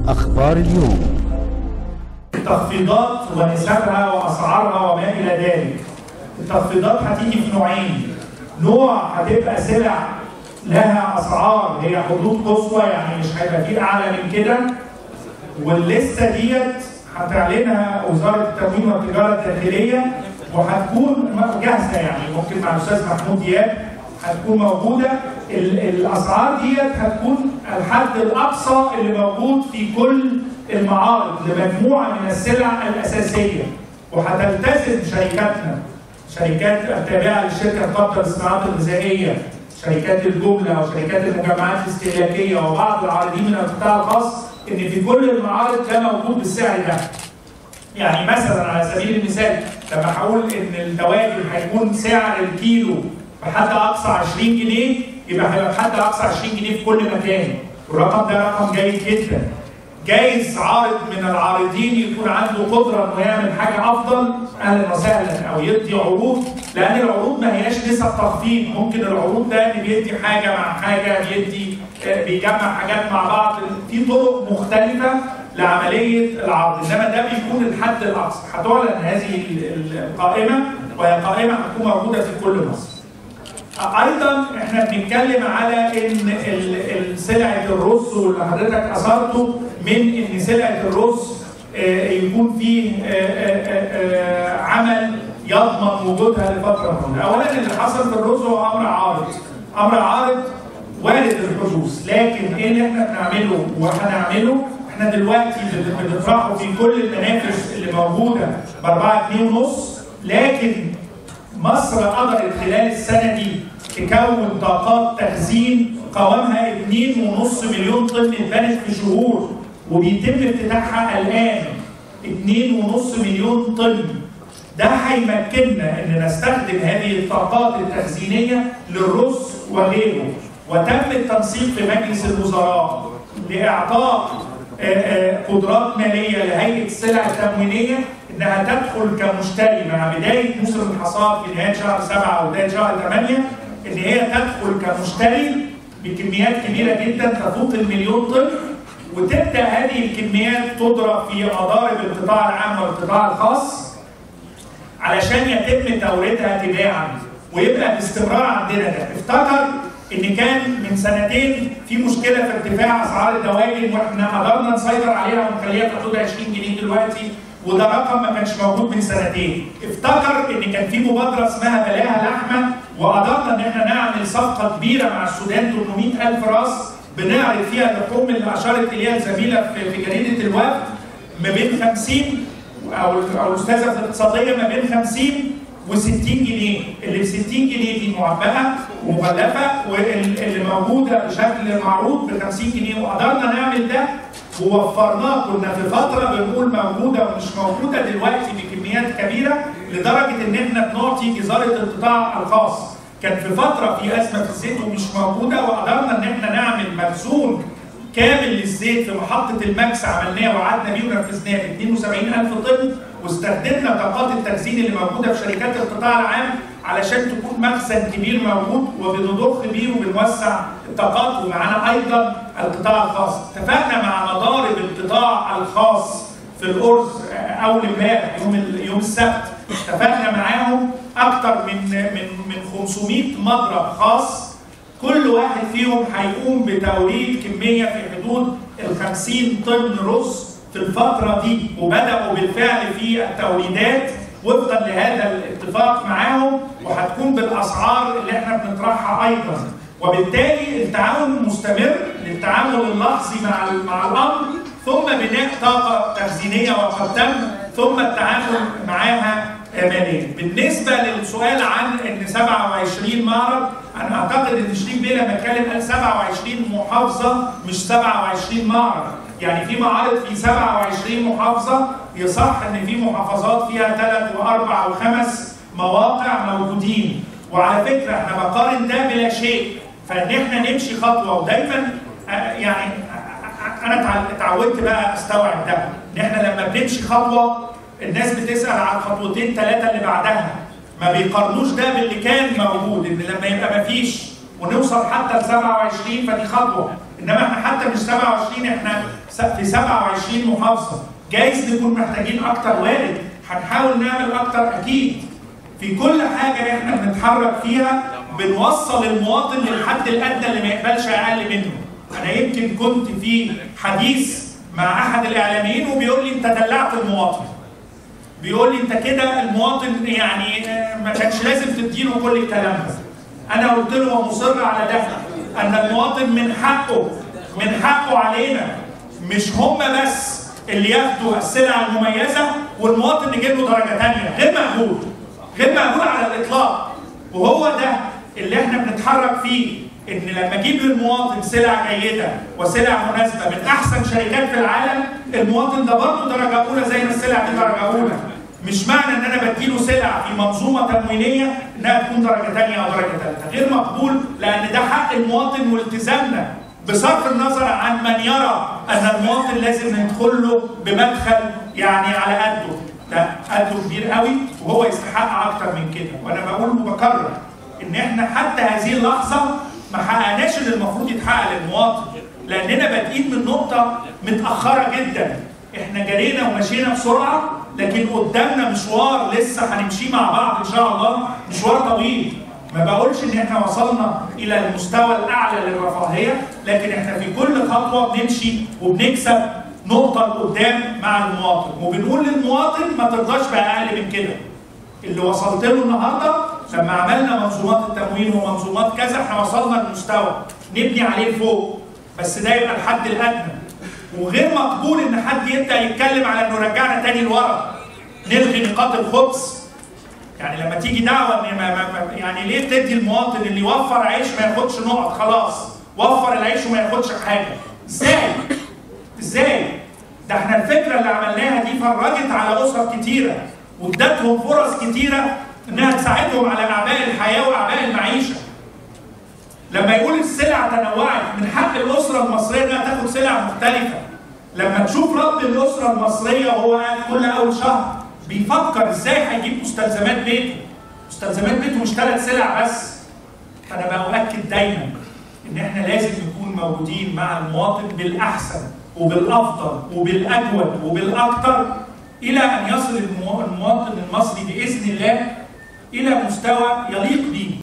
أخبار اليوم التخفيضات ونسبها واسعارها وما الى ذلك. التخفيضات هتيجي في نوعين. نوع هتبقى سلع لها اسعار هي حدود قصوى يعني مش هيبقى فيه اعلى من كده. واللسته ديت هتعلنها وزاره التموين والتجاره الداخليه وهتكون جاهزه يعني ممكن مع الاستاذ محمود دياب هتكون موجوده ال- الاسعار ديت هتكون الحد الاقصى اللي موجود في كل المعارض لمجموعه من السلع الاساسيه وهتلتزم شركاتنا شركات التابعه للشركه القابضه للصناعات الغذائيه شركات الجمله وشركات المجمعات الاستهلاكيه وبعض العارضين من القطاع الخاص ان في كل المعارض ده موجود بالسعر ده يعني مثلا على سبيل المثال لما هقول ان الدواجن هيكون سعر الكيلو بحد اقصى 20 جنيه يبقى هيبقى بحد اقصى 20 جنيه في كل مكان والرقم ده رقم جيد جدا جايز عارض من العارضين يكون عنده قدره انه يعمل حاجه افضل اهلا وسهلا او يدي عروض لان العروض ما هياش نسب تخفيض ممكن العروض ده اللي بيدي حاجه مع حاجه بيدي آه، بيجمع حاجات مع بعض في طرق مختلفه لعمليه العرض انما ده بيكون الحد الاقصى هتعلن هذه ال- القائمه وهي قائمه هتكون موجوده في كل مصر ايضا احنا بنتكلم على ان ال- ال- سلعه الرز واللي حضرتك اثرته من ان سلعه الرز آه، يكون فيه آه، آه، آه، آه، عمل يضمن وجودها لفتره طويله. اولا اللي حصل في الرز هو امر عارض. امر عارض وارد الحدوث لكن ايه اللي احنا بنعمله وهنعمله احنا دلوقتي بن- بنطرحه في كل المنافس اللي موجوده ب 4 جنيه ونص لكن مصر قدرت خلال السنه دي تكون طاقات تخزين قوامها 2.5 مليون طن اتبنت في شهور وبيتم افتتاحها الان 2.5 مليون طن ده هيمكننا ان نستخدم هذه الطاقات التخزينيه للرز وغيره وتم التنسيق في مجلس الوزراء لاعطاء آه، آه، قدرات ماليه لهيئه السلع التموينيه انها تدخل كمشتري مع بدايه موسم الحصاد في نهايه شهر 7 او بدايه شهر 8 ان هي تدخل كمشتري بكميات كبيره جدا تفوق المليون طن وتبدا هذه الكميات تضرب في مضارب القطاع العام والقطاع الخاص علشان يتم توريدها تباعا ويبقى باستمرار عندنا ده افتكر ان كان من سنتين في مشكله في ارتفاع اسعار الدواجن واحنا قدرنا نسيطر عليها ونخليها في حدود 20 جنيه دلوقتي وده رقم ما كانش موجود من سنتين افتكر ان كان في مبادره اسمها بلاها لحمه وقدرنا ان احنا نعمل صفقه كبيره مع السودان 800 الف راس بنعرض فيها اللحوم اللي اشارت اليها الزميله في في جريده الوفد ما بين 50 او او الاستاذه في الاقتصاديه ما بين 50 و60 جنيه اللي ب 60 جنيه دي معبأه ومغلفه واللي موجوده بشكل معروض ب 50 جنيه وقدرنا نعمل ده ووفرناه كنا في فتره بنقول موجوده ومش موجوده دلوقتي بكميات كبيره لدرجه ان احنا بنعطي جزاره القطاع الخاص كان في فتره في ازمه في الزيت ومش موجوده وقدرنا ان احنا نعمل مخزون كامل للزيت في محطة الماكس عملناه وقعدنا بيه ونفذناه ب 72000 طن واستخدمنا طاقات التخزين اللي موجودة في شركات القطاع العام علشان تكون مخزن كبير موجود وبنضخ بيه وبنوسع الطاقات ومعانا أيضا القطاع الخاص اتفقنا مع مضارب القطاع الخاص في الأرز أول امبارح يوم ال- يوم السبت اتفقنا معاهم أكثر من من من 500 مضرب خاص كل واحد فيهم هيقوم بتوريد كميه في حدود ال 50 طن رز في الفتره دي وبداوا بالفعل في التوريدات وفقا لهذا الاتفاق معاهم وهتكون بالاسعار اللي احنا بنطرحها ايضا وبالتالي التعاون مستمر للتعامل اللحظي مع مع الامر ثم بناء طاقه تخزينيه وقد تم ثم التعامل معاها ماليا. بالنسبه للسؤال عن ان 27 معرض انا اعتقد ان شريف بيه لما اتكلم قال 27 محافظه مش 27 معرض. يعني في معارض في 27 محافظه يصح ان في محافظات فيها ثلاث واربع وخمس مواقع موجودين. وعلى فكره احنا بقارن ده بلا شيء فان احنا نمشي خطوه ودايما آه، يعني آه، انا اتع- اتعودت بقى استوعب ده ان احنا لما بنمشي خطوه الناس بتسال على الخطوتين ثلاثه اللي بعدها ما بيقارنوش ده باللي كان موجود ان لما يبقى ما فيش ونوصل حتى ل 27 فدي خطوه انما احنا حتى مش 27 احنا في 27 محافظه جايز نكون محتاجين اكتر وارد هنحاول نعمل اكتر اكيد في كل حاجه احنا بنتحرك فيها بنوصل المواطن للحد الادنى اللي ما يقبلش اقل منه انا يمكن كنت في حديث مع احد الاعلاميين وبيقول لي انت دلعت المواطن بيقول لي انت كده المواطن يعني ما كانش لازم تديله كل الكلام ده انا قلت له ومصر على ده ان المواطن من حقه من حقه علينا مش هم بس اللي ياخدوا السلع المميزه والمواطن يجيب له درجه ثانيه غير مقبول غير مقبول على الاطلاق وهو ده اللي احنا بنتحرك فيه ان لما اجيب للمواطن سلع جيده وسلع مناسبه من احسن شركات في العالم المواطن ده برضه درجه اولى زي ما السلع دي درجه اولى مش معنى ان انا بديله سلع في منظومه تموينيه انها تكون درجه ثانيه او درجه ثالثه غير مقبول لان ده حق المواطن والتزامنا بصرف النظر عن من يرى ان المواطن لازم ندخل له بمدخل يعني على قده ده قده كبير قوي وهو يستحق اكتر من كده وانا بقول وبكرر ان احنا حتى هذه اللحظه ما حققناش اللي المفروض يتحقق للمواطن لاننا بادئين من نقطه متاخره جدا احنا جرينا ومشينا بسرعه لكن قدامنا مشوار لسه هنمشيه مع بعض ان شاء الله مشوار طويل ما بقولش ان احنا وصلنا الى المستوى الاعلى للرفاهيه لكن احنا في كل خطوه بنمشي وبنكسب نقطه لقدام مع المواطن وبنقول للمواطن ما ترضاش باقل من كده اللي وصلت له النهارده لما عملنا منظومات التموين ومنظومات كذا احنا وصلنا لمستوى نبني عليه فوق بس ده يبقى الحد الادنى وغير مقبول ان حد يبدا يتكلم على انه رجعنا تاني لورا نلغي نقاط الخبز يعني لما تيجي دعوه ان ما ما يعني ليه بتدي المواطن اللي يوفر عيش ما ياخدش نقط خلاص وفر العيش وما ياخدش حاجه ازاي ازاي ده احنا الفكره اللي عملناها دي فرجت على اسر كتيره وادتهم فرص كتيره انها تساعدهم على اعباء الحياه واعباء المعيشه لما يقول السلع تنوعت من حق الاسره المصريه انها تاخد سلع مختلفه لما تشوف رد الاسره المصريه وهو قاعد كل اول شهر بيفكر ازاي هيجيب مستلزمات بيته مستلزمات بيته مش ثلاث سلع بس فانا باكد دايما ان احنا لازم نكون موجودين مع المواطن بالاحسن وبالافضل وبالاجود وبالاكثر الى ان يصل المواطن المصري باذن الله الى مستوى يليق به